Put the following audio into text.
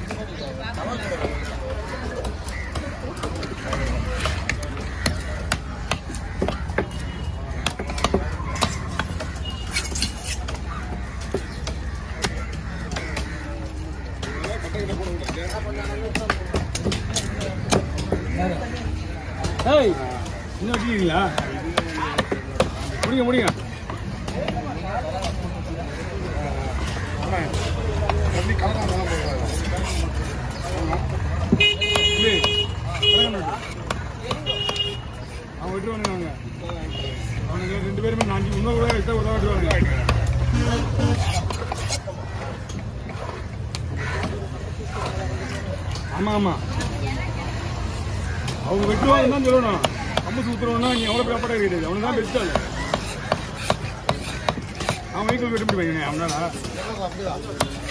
ஏய் இன்னும் வச்சுக்கிறீங்களா முடிங்க முடிங்க தம்பி, வணக்கம் தம்பி. அவன் விட்டுருவானுங்க அவங்க அவனுங்க ரெண்டு பேருமே நான் அஞ்சு இன்னொரு கூட எக்ஸ்ட்ரா ஒரு விட்டுருவாங்க ஆமா ஆமா அவங்க வெட்டுவாங்க தான் சொல்லணும் கம்பு சுத்துறவனா நீ எவ்வளோ பேப்பரா கிடையாது அவனுக்கு தான் பெஸ்ட் அது அவன் வீட்டில் வெட்ட முடியும் அவனால